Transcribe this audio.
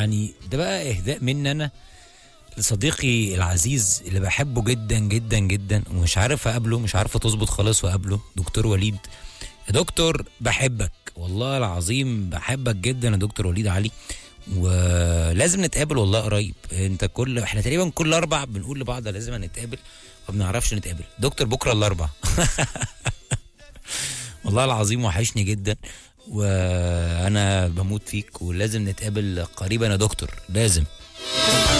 يعني ده بقى اهداء مني انا لصديقي العزيز اللي بحبه جدا جدا جدا ومش عارف اقابله مش عارفه تظبط خالص واقابله دكتور وليد يا دكتور بحبك والله العظيم بحبك جدا يا دكتور وليد علي ولازم نتقابل والله قريب انت كل احنا تقريبا كل اربع بنقول لبعض لازم نتقابل ما بنعرفش نتقابل دكتور بكره الاربع والله العظيم وحشني جدا وانا بموت فيك ولازم نتقابل قريبا يا دكتور لازم